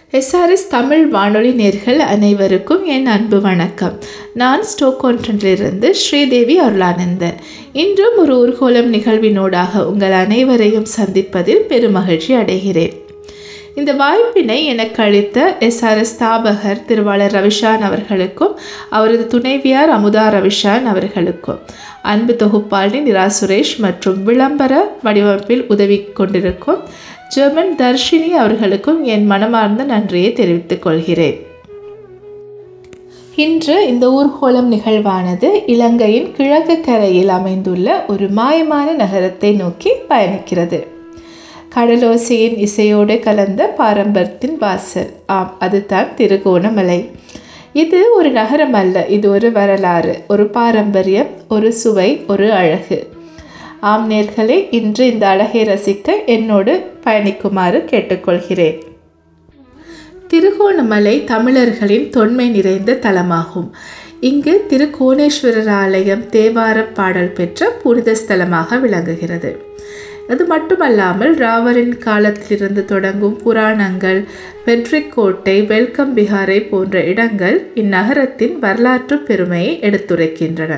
SRS Tamil வானொலி நேர்கள் அனைவருக்கும் என் அன்பு வணக்கம் நான் ஸ்டோக்கோன்றிலிருந்து ஸ்ரீதேவி அருளானந்தன் இன்றும் ஒரு ஊர்கோலம் நிகழ்வினூடாக உங்கள் அனைவரையும் சந்திப்பதில் பெருமகிழ்ச்சி அடைகிறேன் இந்த வாய்ப்பினை எனக்கு அளித்த எஸ்ஆர்எஸ் ஸ்தாபகர் திருவாளர் ரவிஷான் அவர்களுக்கும் அவரது துணைவியார் அமுதா ரவிஷான் அவர்களுக்கும் அன்பு தொகுப்பாளி நிரா சுரேஷ் மற்றும் விளம்பர வடிவமைப்பில் உதவி கொண்டிருக்கும் ஜெர்மன் தர்ஷினி அவர்களுக்கும் என் மனமார்ந்த நன்றியை தெரிவித்துக் கொள்கிறேன் இன்று இந்த ஊர்கோலம் நிகழ்வானது இலங்கையின் கிழக்கு கரையில் அமைந்துள்ள ஒரு மாயமான நகரத்தை நோக்கி பயணிக்கிறது கடலோசையின் இசையோடு கலந்த பாரம்பரியத்தின் வாசல் ஆம் அதுதான் திருகோணமலை இது ஒரு நகரம் அல்ல இது ஒரு வரலாறு ஒரு பாரம்பரியம் ஒரு சுவை ஒரு அழகு ஆம் நேர்களே இன்று இந்த அழகை ரசிக்க என்னோடு பயணிக்குமாறு கேட்டுக்கொள்கிறேன் திருகோணமலை தமிழர்களின் தொன்மை நிறைந்த தலமாகும் இங்கு திருக்கோணேஸ்வரர் ஆலயம் தேவார பாடல் பெற்ற புனித ஸ்தலமாக விளங்குகிறது அது மட்டுமல்லாமல் ராவரின் காலத்திலிருந்து தொடங்கும் புராணங்கள் வெற்றிக் கோட்டை வெல்கம் பிஹாரை போன்ற இடங்கள் இந்நகரத்தின் வரலாற்று பெருமையை எடுத்துரைக்கின்றன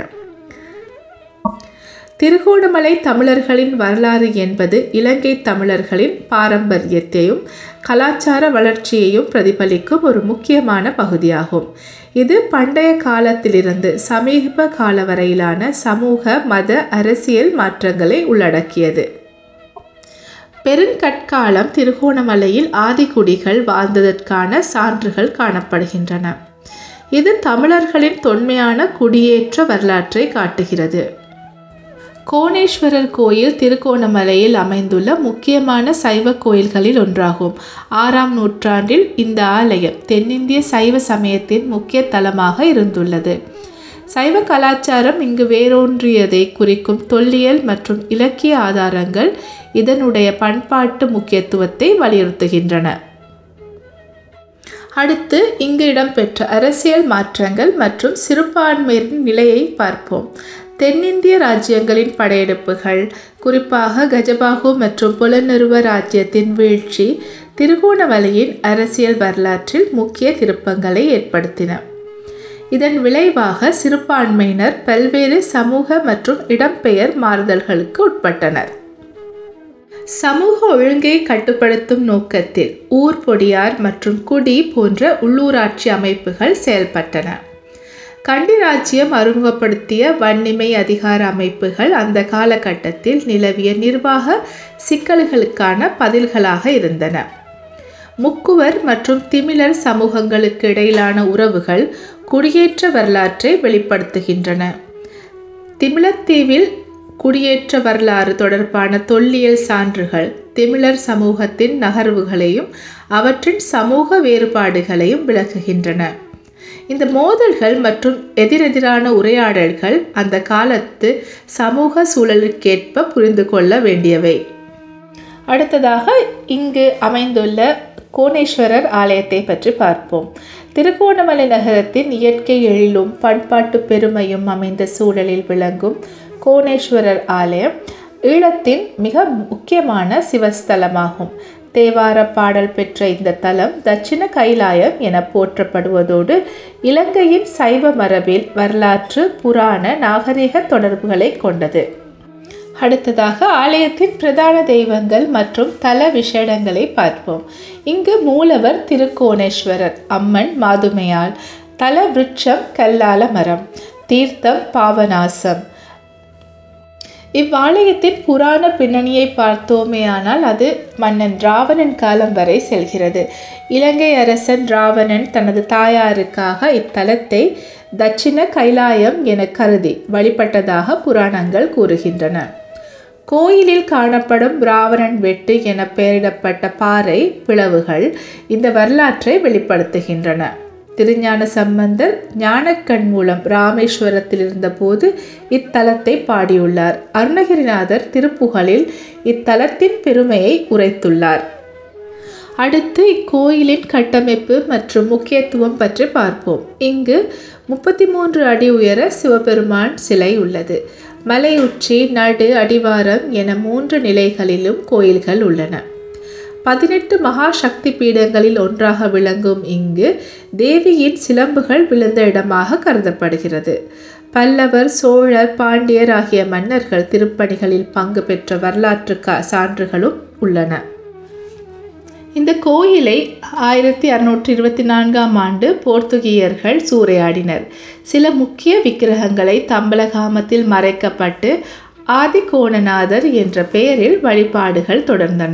திருகோணமலை தமிழர்களின் வரலாறு என்பது இலங்கை தமிழர்களின் பாரம்பரியத்தையும் கலாச்சார வளர்ச்சியையும் பிரதிபலிக்கும் ஒரு முக்கியமான பகுதியாகும் இது பண்டைய காலத்திலிருந்து சமீப கால வரையிலான சமூக மத அரசியல் மாற்றங்களை உள்ளடக்கியது பெருங்கற்காலம் திருகோணமலையில் ஆதிக்குடிகள் வாழ்ந்ததற்கான சான்றுகள் காணப்படுகின்றன இது தமிழர்களின் தொன்மையான குடியேற்ற வரலாற்றை காட்டுகிறது கோணேஸ்வரர் கோயில் திருகோணமலையில் அமைந்துள்ள முக்கியமான சைவ கோயில்களில் ஒன்றாகும் ஆறாம் நூற்றாண்டில் இந்த ஆலயம் தென்னிந்திய சைவ சமயத்தின் முக்கிய தலமாக இருந்துள்ளது சைவ கலாச்சாரம் இங்கு வேரூன்றியதை குறிக்கும் தொல்லியல் மற்றும் இலக்கிய ஆதாரங்கள் இதனுடைய பண்பாட்டு முக்கியத்துவத்தை வலியுறுத்துகின்றன அடுத்து இங்கு இடம்பெற்ற அரசியல் மாற்றங்கள் மற்றும் சிறுபான்மையினரின் நிலையை பார்ப்போம் தென்னிந்திய ராஜ்யங்களின் படையெடுப்புகள் குறிப்பாக கஜபாகு மற்றும் புலனருவ ராஜ்யத்தின் வீழ்ச்சி திருகோணமலையின் அரசியல் வரலாற்றில் முக்கிய திருப்பங்களை ஏற்படுத்தின இதன் விளைவாக சிறுபான்மையினர் பல்வேறு சமூக மற்றும் இடம்பெயர் மாறுதல்களுக்கு உட்பட்டனர் சமூக ஒழுங்கை கட்டுப்படுத்தும் நோக்கத்தில் ஊர் பொடியார் மற்றும் குடி போன்ற உள்ளூராட்சி அமைப்புகள் செயல்பட்டன கண்டி ராஜ்யம் அறிமுகப்படுத்திய வன்னிமை அதிகார அமைப்புகள் அந்த காலகட்டத்தில் நிலவிய நிர்வாக சிக்கல்களுக்கான பதில்களாக இருந்தன முக்குவர் மற்றும் திமிழர் சமூகங்களுக்கு இடையிலான உறவுகள் குடியேற்ற வரலாற்றை வெளிப்படுத்துகின்றன திமிழத்தீவில் குடியேற்ற வரலாறு தொடர்பான தொல்லியல் சான்றுகள் திமிழர் சமூகத்தின் நகர்வுகளையும் அவற்றின் சமூக வேறுபாடுகளையும் விளக்குகின்றன இந்த மோதல்கள் மற்றும் எதிரெதிரான உரையாடல்கள் அந்த காலத்து சமூக சூழலுக்கேற்ப புரிந்து கொள்ள வேண்டியவை அடுத்ததாக இங்கு அமைந்துள்ள கோணேஸ்வரர் ஆலயத்தை பற்றி பார்ப்போம் திருகோணமலை நகரத்தின் இயற்கை எழிலும் பண்பாட்டு பெருமையும் அமைந்த சூழலில் விளங்கும் கோணேஸ்வரர் ஆலயம் ஈழத்தின் மிக முக்கியமான சிவஸ்தலமாகும் தேவார பாடல் பெற்ற இந்த தலம் தட்சிண கைலாயம் என போற்றப்படுவதோடு இலங்கையின் சைவ மரபில் வரலாற்று புராண நாகரிக தொடர்புகளை கொண்டது அடுத்ததாக ஆலயத்தின் பிரதான தெய்வங்கள் மற்றும் தல விஷேடங்களை பார்ப்போம் இங்கு மூலவர் திருக்கோணேஸ்வரர் அம்மன் மாதுமையால் தல விருட்சம் கல்லால மரம் தீர்த்தம் பாவநாசம் இவ்வாலயத்தின் புராண பின்னணியை பார்த்தோமேயானால் அது மன்னன் ராவணன் காலம் வரை செல்கிறது இலங்கை அரசன் ராவணன் தனது தாயாருக்காக இத்தலத்தை தட்சிண கைலாயம் என கருதி வழிபட்டதாக புராணங்கள் கூறுகின்றன கோயிலில் காணப்படும் ராவணன் வெட்டு என பெயரிடப்பட்ட பாறை பிளவுகள் இந்த வரலாற்றை வெளிப்படுத்துகின்றன திருஞான சம்பந்தர் ஞானக்கண் மூலம் ராமேஸ்வரத்தில் இருந்தபோது இத்தலத்தை பாடியுள்ளார் அருணகிரிநாதர் திருப்புகழில் இத்தலத்தின் பெருமையை உரைத்துள்ளார் அடுத்து இக்கோயிலின் கட்டமைப்பு மற்றும் முக்கியத்துவம் பற்றி பார்ப்போம் இங்கு முப்பத்தி மூன்று அடி உயர சிவபெருமான் சிலை உள்ளது மலை உச்சி நடு அடிவாரம் என மூன்று நிலைகளிலும் கோயில்கள் உள்ளன பதினெட்டு மகா சக்தி பீடங்களில் ஒன்றாக விளங்கும் இங்கு தேவியின் சிலம்புகள் விழுந்த இடமாக கருதப்படுகிறது பல்லவர் சோழர் பாண்டியர் ஆகிய மன்னர்கள் திருப்பணிகளில் பங்கு பெற்ற வரலாற்று கா- சான்றுகளும் உள்ளன இந்த கோயிலை ஆயிரத்தி அறுநூற்றி இருபத்தி நான்காம் ஆண்டு போர்த்துகீயர்கள் சூறையாடினர் சில முக்கிய விக்கிரகங்களை தம்பலகாமத்தில் மறைக்கப்பட்டு ஆதிகோணநாதர் என்ற பெயரில் வழிபாடுகள் தொடர்ந்தன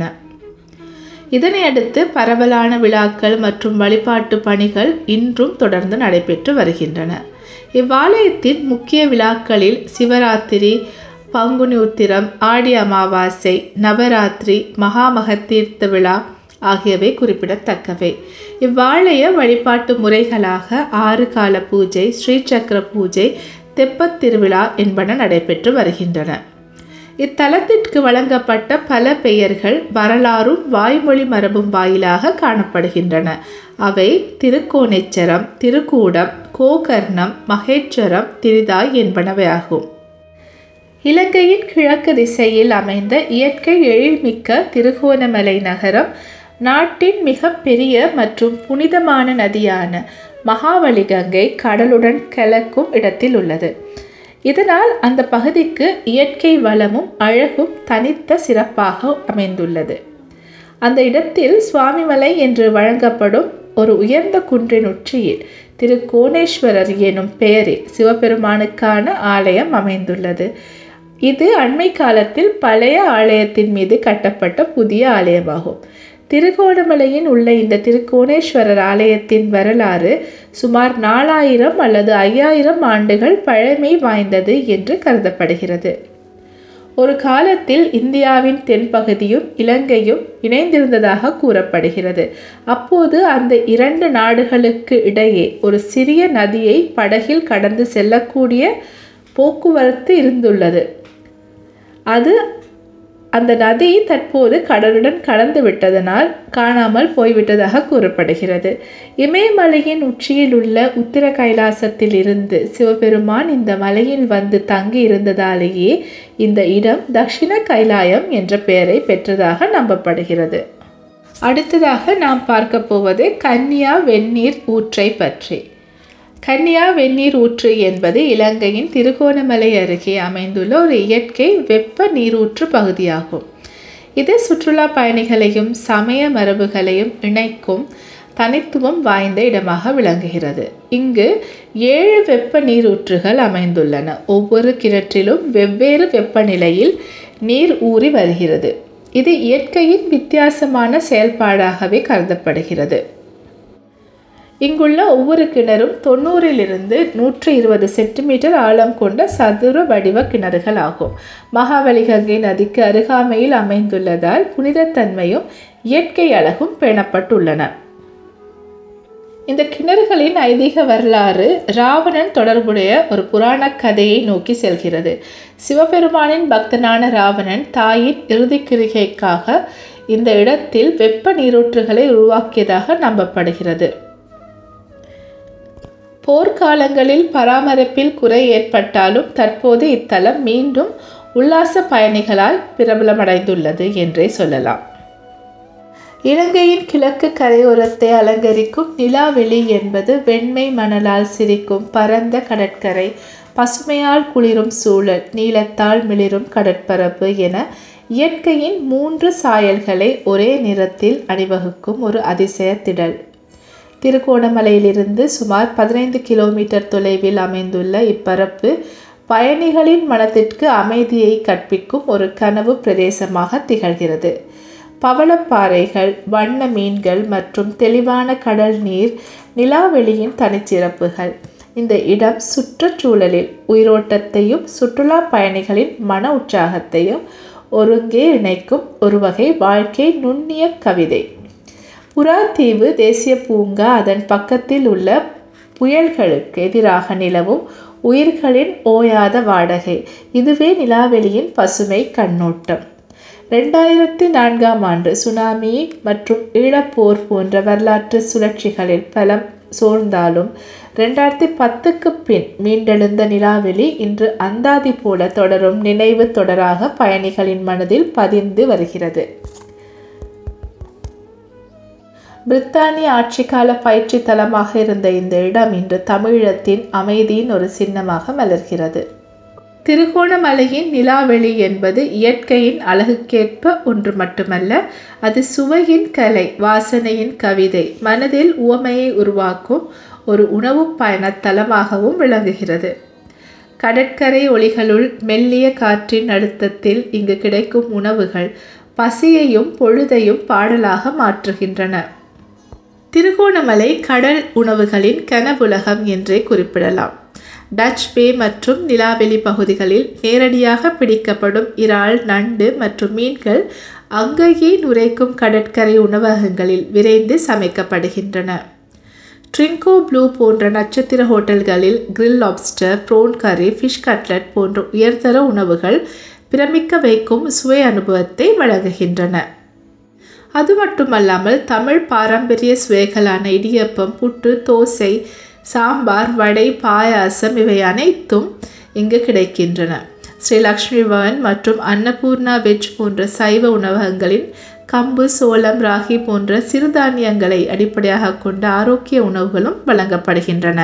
இதனையடுத்து பரவலான விழாக்கள் மற்றும் வழிபாட்டு பணிகள் இன்றும் தொடர்ந்து நடைபெற்று வருகின்றன இவ்வாலயத்தின் முக்கிய விழாக்களில் சிவராத்திரி பங்குனி உத்திரம் ஆடி அமாவாசை நவராத்திரி மகாமகத்தீர்த்த விழா ஆகியவை குறிப்பிடத்தக்கவை இவ்வாலய வழிபாட்டு முறைகளாக ஆறு கால பூஜை ஸ்ரீசக்கர பூஜை தெப்பத் திருவிழா என்பன நடைபெற்று வருகின்றன இத்தலத்திற்கு வழங்கப்பட்ட பல பெயர்கள் வரலாறும் வாய்மொழி மரபும் வாயிலாக காணப்படுகின்றன அவை திருக்கோணேச்சரம் திருக்கூடம் கோகர்ணம் மகேச்சரம் திரிதாய் என்பனவையாகும் இலங்கையின் கிழக்கு திசையில் அமைந்த இயற்கை எழில்மிக்க திருகோணமலை நகரம் நாட்டின் மிக பெரிய மற்றும் புனிதமான நதியான மகாவலி கங்கை கடலுடன் கலக்கும் இடத்தில் உள்ளது இதனால் அந்த பகுதிக்கு இயற்கை வளமும் அழகும் தனித்த சிறப்பாக அமைந்துள்ளது அந்த இடத்தில் சுவாமிமலை என்று வழங்கப்படும் ஒரு உயர்ந்த குன்றின் உச்சியில் திரு கோணேஸ்வரர் எனும் பெயரில் சிவபெருமானுக்கான ஆலயம் அமைந்துள்ளது இது அண்மை காலத்தில் பழைய ஆலயத்தின் மீது கட்டப்பட்ட புதிய ஆலயமாகும் திருகோணமலையின் உள்ள இந்த திருக்கோணேஸ்வரர் ஆலயத்தின் வரலாறு சுமார் நாலாயிரம் அல்லது ஐயாயிரம் ஆண்டுகள் பழமை வாய்ந்தது என்று கருதப்படுகிறது ஒரு காலத்தில் இந்தியாவின் தென்பகுதியும் இலங்கையும் இணைந்திருந்ததாக கூறப்படுகிறது அப்போது அந்த இரண்டு நாடுகளுக்கு இடையே ஒரு சிறிய நதியை படகில் கடந்து செல்லக்கூடிய போக்குவரத்து இருந்துள்ளது அது அந்த நதி தற்போது கடலுடன் கலந்து விட்டதனால் காணாமல் போய்விட்டதாக கூறப்படுகிறது இமயமலையின் உச்சியில் உள்ள உத்திர கைலாசத்தில் இருந்து சிவபெருமான் இந்த மலையில் வந்து தங்கி இருந்ததாலேயே இந்த இடம் தக்ஷிண கைலாயம் என்ற பெயரை பெற்றதாக நம்பப்படுகிறது அடுத்ததாக நாம் பார்க்க போவது கன்னியா வெந்நீர் ஊற்றை பற்றி கன்னியா வெந்நீர் ஊற்று என்பது இலங்கையின் திருகோணமலை அருகே அமைந்துள்ள ஒரு இயற்கை வெப்ப நீரூற்று பகுதியாகும் இது சுற்றுலா பயணிகளையும் சமய மரபுகளையும் இணைக்கும் தனித்துவம் வாய்ந்த இடமாக விளங்குகிறது இங்கு ஏழு வெப்ப நீரூற்றுகள் அமைந்துள்ளன ஒவ்வொரு கிணற்றிலும் வெவ்வேறு வெப்பநிலையில் நீர் ஊறி வருகிறது இது இயற்கையின் வித்தியாசமான செயல்பாடாகவே கருதப்படுகிறது இங்குள்ள ஒவ்வொரு கிணறும் தொண்ணூறிலிருந்து நூற்றி இருபது சென்டிமீட்டர் ஆழம் கொண்ட சதுர வடிவ கிணறுகள் ஆகும் மகாவலி கங்கை நதிக்கு அருகாமையில் அமைந்துள்ளதால் புனிதத்தன்மையும் இயற்கை அழகும் பேணப்பட்டுள்ளன இந்த கிணறுகளின் ஐதீக வரலாறு ராவணன் தொடர்புடைய ஒரு புராண கதையை நோக்கி செல்கிறது சிவபெருமானின் பக்தனான ராவணன் தாயின் இறுதி கிரிகைக்காக இந்த இடத்தில் வெப்ப நீரூற்றுகளை உருவாக்கியதாக நம்பப்படுகிறது போர்க்காலங்களில் பராமரிப்பில் குறை ஏற்பட்டாலும் தற்போது இத்தலம் மீண்டும் உல்லாச பயணிகளால் பிரபலமடைந்துள்ளது என்றே சொல்லலாம் இலங்கையின் கிழக்கு கரையோரத்தை அலங்கரிக்கும் நிலாவெளி என்பது வெண்மை மணலால் சிரிக்கும் பரந்த கடற்கரை பசுமையால் குளிரும் சூழல் நீளத்தால் மிளிரும் கடற்பரப்பு என இயற்கையின் மூன்று சாயல்களை ஒரே நிறத்தில் அணிவகுக்கும் ஒரு அதிசய திடல் திருகோணமலையிலிருந்து சுமார் பதினைந்து கிலோமீட்டர் தொலைவில் அமைந்துள்ள இப்பரப்பு பயணிகளின் மனத்திற்கு அமைதியை கற்பிக்கும் ஒரு கனவு பிரதேசமாக திகழ்கிறது பவளப்பாறைகள் வண்ண மீன்கள் மற்றும் தெளிவான கடல் நீர் நிலாவெளியின் தனிச்சிறப்புகள் இந்த இடம் சுற்றுச்சூழலில் உயிரோட்டத்தையும் சுற்றுலா பயணிகளின் மன உற்சாகத்தையும் ஒருங்கே இணைக்கும் ஒரு வகை வாழ்க்கை நுண்ணிய கவிதை புறாத்தீவு தேசிய பூங்கா அதன் பக்கத்தில் உள்ள புயல்களுக்கு எதிராக நிலவும் உயிர்களின் ஓயாத வாடகை இதுவே நிலாவெளியின் பசுமை கண்ணோட்டம் ரெண்டாயிரத்தி நான்காம் ஆண்டு சுனாமி மற்றும் ஈழப்போர் போன்ற வரலாற்று சுழற்சிகளில் பலம் சூழ்ந்தாலும் ரெண்டாயிரத்தி பத்துக்கு பின் மீண்டெழுந்த நிலாவெளி இன்று அந்தாதி போல தொடரும் நினைவு தொடராக பயணிகளின் மனதில் பதிந்து வருகிறது பிரித்தானிய ஆட்சிக்கால பயிற்சி தலமாக இருந்த இந்த இடம் இன்று தமிழீழத்தின் அமைதியின் ஒரு சின்னமாக மலர்கிறது திருகோணமலையின் நிலாவெளி என்பது இயற்கையின் அழகுக்கேற்ப ஒன்று மட்டுமல்ல அது சுவையின் கலை வாசனையின் கவிதை மனதில் உவமையை உருவாக்கும் ஒரு உணவு பயணத் தலமாகவும் விளங்குகிறது கடற்கரை ஒளிகளுள் மெல்லிய காற்றின் அழுத்தத்தில் இங்கு கிடைக்கும் உணவுகள் பசியையும் பொழுதையும் பாடலாக மாற்றுகின்றன திருகோணமலை கடல் உணவுகளின் கனவுலகம் என்றே குறிப்பிடலாம் டச் பே மற்றும் நிலாவெளி பகுதிகளில் நேரடியாக பிடிக்கப்படும் இறால் நண்டு மற்றும் மீன்கள் அங்கேயே நுரைக்கும் கடற்கரை உணவகங்களில் விரைந்து சமைக்கப்படுகின்றன ட்ரிங்கோ ப்ளூ போன்ற நட்சத்திர ஹோட்டல்களில் grill lobster prawn curry fish cutlet போன்ற உயர்தர உணவுகள் பிரமிக்க வைக்கும் சுவை அனுபவத்தை வழங்குகின்றன அது மட்டுமல்லாமல் தமிழ் பாரம்பரிய சுவைகளான இடியப்பம் புட்டு தோசை சாம்பார் வடை பாயாசம் இவை அனைத்தும் இங்கு கிடைக்கின்றன ஸ்ரீ லக்ஷ்மி பவன் மற்றும் அன்னபூர்ணா வெஜ் போன்ற சைவ உணவகங்களின் கம்பு சோளம் ராகி போன்ற சிறுதானியங்களை அடிப்படையாக கொண்ட ஆரோக்கிய உணவுகளும் வழங்கப்படுகின்றன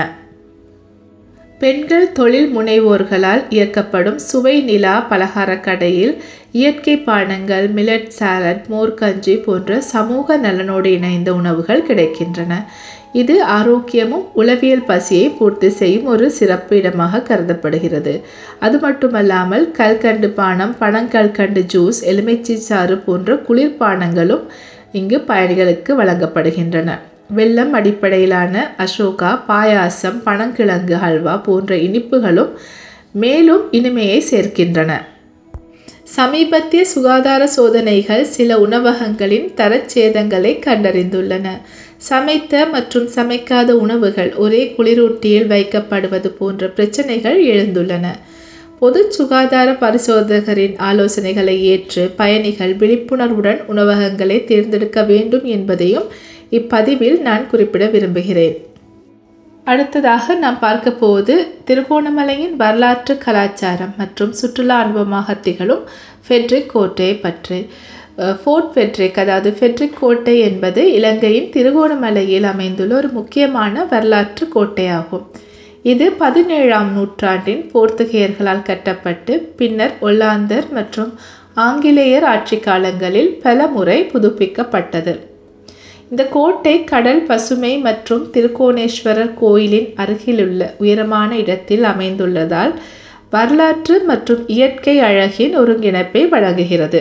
பெண்கள் தொழில் முனைவோர்களால் இயக்கப்படும் சுவை நிலா பலகார கடையில் இயற்கை பானங்கள் மில்லட் சாலட் மோர்கஞ்சி போன்ற சமூக நலனோடு இணைந்த உணவுகள் கிடைக்கின்றன இது ஆரோக்கியமும் உளவியல் பசியை பூர்த்தி செய்யும் ஒரு சிறப்பு இடமாக கருதப்படுகிறது அது மட்டுமல்லாமல் கல்கண்டு பானம் பனங்கல்கண்டு ஜூஸ் எலுமிச்சை சாறு போன்ற குளிர்பானங்களும் இங்கு பயணிகளுக்கு வழங்கப்படுகின்றன வெள்ளம் அடிப்படையிலான அசோகா பாயாசம் பனங்கிழங்கு ஹல்வா போன்ற இனிப்புகளும் மேலும் இனிமையை சேர்க்கின்றன சமீபத்திய சுகாதார சோதனைகள் சில உணவகங்களின் தரச்சேதங்களை கண்டறிந்துள்ளன சமைத்த மற்றும் சமைக்காத உணவுகள் ஒரே குளிரூட்டியில் வைக்கப்படுவது போன்ற பிரச்சனைகள் எழுந்துள்ளன பொது சுகாதார பரிசோதகரின் ஆலோசனைகளை ஏற்று பயணிகள் விழிப்புணர்வுடன் உணவகங்களை தேர்ந்தெடுக்க வேண்டும் என்பதையும் இப்பதிவில் நான் குறிப்பிட விரும்புகிறேன் அடுத்ததாக நாம் பார்க்க போவது திருகோணமலையின் வரலாற்று கலாச்சாரம் மற்றும் சுற்றுலா அனுபவமாக திகழும் ஃபெட்ரிக் கோட்டையை பற்றி ஃபோர்ட் ஃபெட்ரிக் அதாவது ஃபெட்ரிக் கோட்டை என்பது இலங்கையின் திருகோணமலையில் அமைந்துள்ள ஒரு முக்கியமான வரலாற்று கோட்டையாகும் இது பதினேழாம் நூற்றாண்டின் போர்த்துகேயர்களால் கட்டப்பட்டு பின்னர் ஒல்லாந்தர் மற்றும் ஆங்கிலேயர் ஆட்சி காலங்களில் பல முறை புதுப்பிக்கப்பட்டது இந்த கோட்டை கடல் பசுமை மற்றும் திருக்கோணேஸ்வரர் கோயிலின் அருகிலுள்ள உயரமான இடத்தில் அமைந்துள்ளதால் வரலாற்று மற்றும் இயற்கை அழகின் ஒருங்கிணைப்பை வழங்குகிறது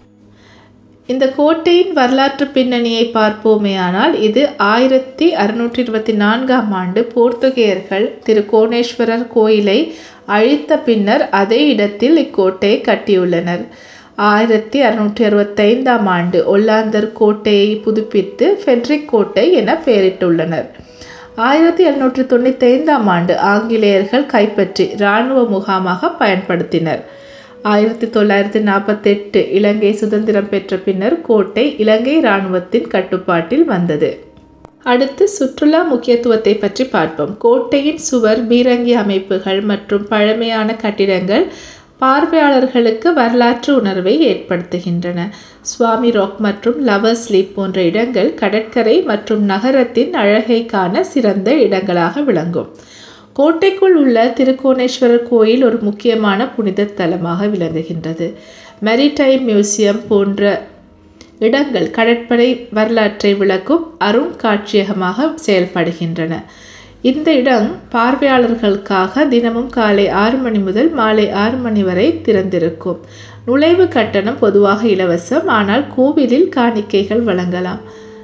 இந்த கோட்டையின் வரலாற்று பின்னணியை பார்ப்போமேயானால் இது ஆயிரத்தி அறுநூற்றி இருபத்தி நான்காம் ஆண்டு போர்த்துகேயர்கள் திருக்கோணேஸ்வரர் கோயிலை அழித்த பின்னர் அதே இடத்தில் இக்கோட்டையை கட்டியுள்ளனர் ஆயிரத்தி அறுநூற்றி அறுபத்தைந்தாம் ஆண்டு ஒல்லாந்தர் கோட்டையை புதுப்பித்து ஃபெட்ரிக் கோட்டை என பெயரிட்டுள்ளனர் ஆயிரத்தி எழுநூற்றி தொண்ணூற்றி ஐந்தாம் ஆண்டு ஆங்கிலேயர்கள் கைப்பற்றி இராணுவ முகாமாக பயன்படுத்தினர் ஆயிரத்தி தொள்ளாயிரத்தி நாற்பத்தெட்டு இலங்கை சுதந்திரம் பெற்ற பின்னர் கோட்டை இலங்கை இராணுவத்தின் கட்டுப்பாட்டில் வந்தது அடுத்து சுற்றுலா முக்கியத்துவத்தை பற்றி பார்ப்போம் கோட்டையின் சுவர் பீரங்கி அமைப்புகள் மற்றும் பழமையான கட்டிடங்கள் பார்வையாளர்களுக்கு வரலாற்று உணர்வை ஏற்படுத்துகின்றன சுவாமி ராக் மற்றும் லவர் ஸ்லீப் போன்ற இடங்கள் கடற்கரை மற்றும் நகரத்தின் அழகை காண சிறந்த இடங்களாக விளங்கும் கோட்டைக்குள் உள்ள திருக்கோணேஸ்வரர் கோயில் ஒரு முக்கியமான புனித தலமாக விளங்குகின்றது மெரிடைம் மியூசியம் போன்ற இடங்கள் கடற்படை வரலாற்றை விளக்கும் அருங்காட்சியகமாக செயல்படுகின்றன இந்த இடம் பார்வையாளர்களுக்காக தினமும் காலை ஆறு மணி முதல் மாலை ஆறு மணி வரை திறந்திருக்கும் நுழைவு கட்டணம் பொதுவாக இலவசம் ஆனால் கோவிலில் காணிக்கைகள் வழங்கலாம்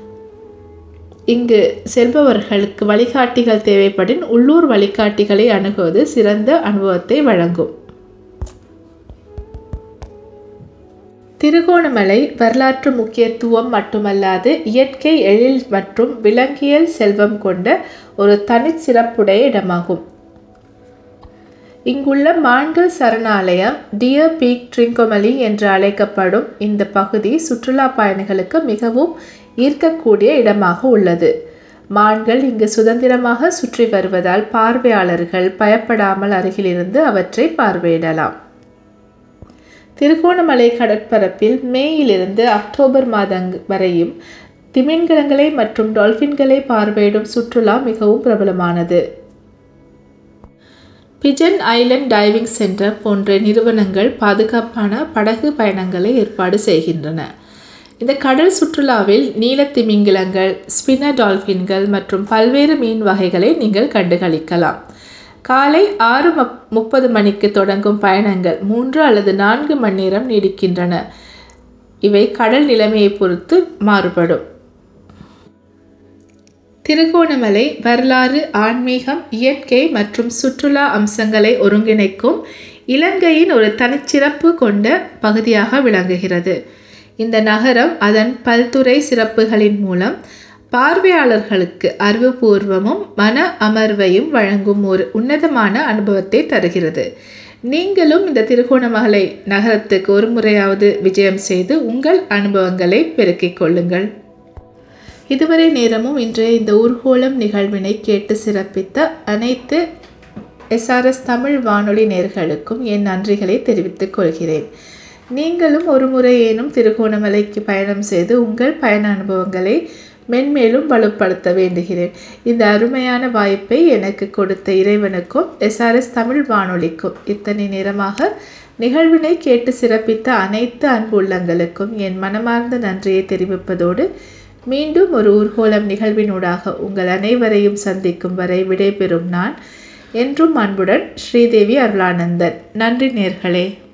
இங்கு செல்பவர்களுக்கு வழிகாட்டிகள் தேவைப்படின் உள்ளூர் வழிகாட்டிகளை அணுகுவது சிறந்த அனுபவத்தை வழங்கும் திருகோணமலை வரலாற்று முக்கியத்துவம் மட்டுமல்லாது இயற்கை எழில் மற்றும் விலங்கியல் செல்வம் கொண்ட ஒரு தனிச்சிறப்புடைய இடமாகும் இங்குள்ள மான்கள் சரணாலயம் டியர் பீக் ட்ரிங்கோமலி என்று அழைக்கப்படும் இந்த பகுதி சுற்றுலா பயணிகளுக்கு மிகவும் ஈர்க்கக்கூடிய இடமாக உள்ளது மான்கள் இங்கு சுதந்திரமாக சுற்றி வருவதால் பார்வையாளர்கள் பயப்படாமல் அருகிலிருந்து அவற்றை பார்வையிடலாம் திருகோணமலை கடற்பரப்பில் மேயிலிருந்து அக்டோபர் மாதங் வரையும் திமிங்கலங்களை மற்றும் டால்ஃபின்களை பார்வையிடும் சுற்றுலா மிகவும் பிரபலமானது பிஜன் ஐலண்ட் டைவிங் சென்டர் போன்ற நிறுவனங்கள் பாதுகாப்பான படகு பயணங்களை ஏற்பாடு செய்கின்றன இந்த கடல் சுற்றுலாவில் நீலத்திமிங்கிலங்கள் ஸ்பின்னர் டால்ஃபின்கள் மற்றும் பல்வேறு மீன் வகைகளை நீங்கள் கண்டுகளிக்கலாம் காலை ஆறு முப்பது மணிக்கு தொடங்கும் பயணங்கள் மூன்று அல்லது நான்கு மணி நேரம் நீடிக்கின்றன இவை கடல் நிலைமையை பொறுத்து மாறுபடும் திருகோணமலை வரலாறு ஆன்மீகம் இயற்கை மற்றும் சுற்றுலா அம்சங்களை ஒருங்கிணைக்கும் இலங்கையின் ஒரு தனிச்சிறப்பு கொண்ட பகுதியாக விளங்குகிறது இந்த நகரம் அதன் பல்துறை சிறப்புகளின் மூலம் பார்வையாளர்களுக்கு அறிவுபூர்வமும் மன அமர்வையும் வழங்கும் ஒரு உன்னதமான அனுபவத்தை தருகிறது நீங்களும் இந்த திருகோணமலை நகரத்துக்கு ஒரு முறையாவது விஜயம் செய்து உங்கள் அனுபவங்களை பெருக்கிக் கொள்ளுங்கள் இதுவரை நேரமும் இன்றைய இந்த ஊர்கோலம் நிகழ்வினை கேட்டு சிறப்பித்த அனைத்து எஸ்ஆர்எஸ் தமிழ் வானொலி நேர்களுக்கும் என் நன்றிகளை தெரிவித்துக் கொள்கிறேன் நீங்களும் ஒரு முறையேனும் திருகோணமலைக்கு பயணம் செய்து உங்கள் பயண அனுபவங்களை மென்மேலும் வலுப்படுத்த வேண்டுகிறேன் இந்த அருமையான வாய்ப்பை எனக்கு கொடுத்த இறைவனுக்கும் எஸ்ஆர்எஸ் தமிழ் வானொலிக்கும் இத்தனை நேரமாக நிகழ்வினை கேட்டு சிறப்பித்த அனைத்து அன்பு உள்ளங்களுக்கும் என் மனமார்ந்த நன்றியை தெரிவிப்பதோடு மீண்டும் ஒரு ஊர்கோலம் நிகழ்வினூடாக உங்கள் அனைவரையும் சந்திக்கும் வரை விடைபெறும் நான் என்றும் அன்புடன் ஸ்ரீதேவி அருளானந்தன் நன்றி நேர்களே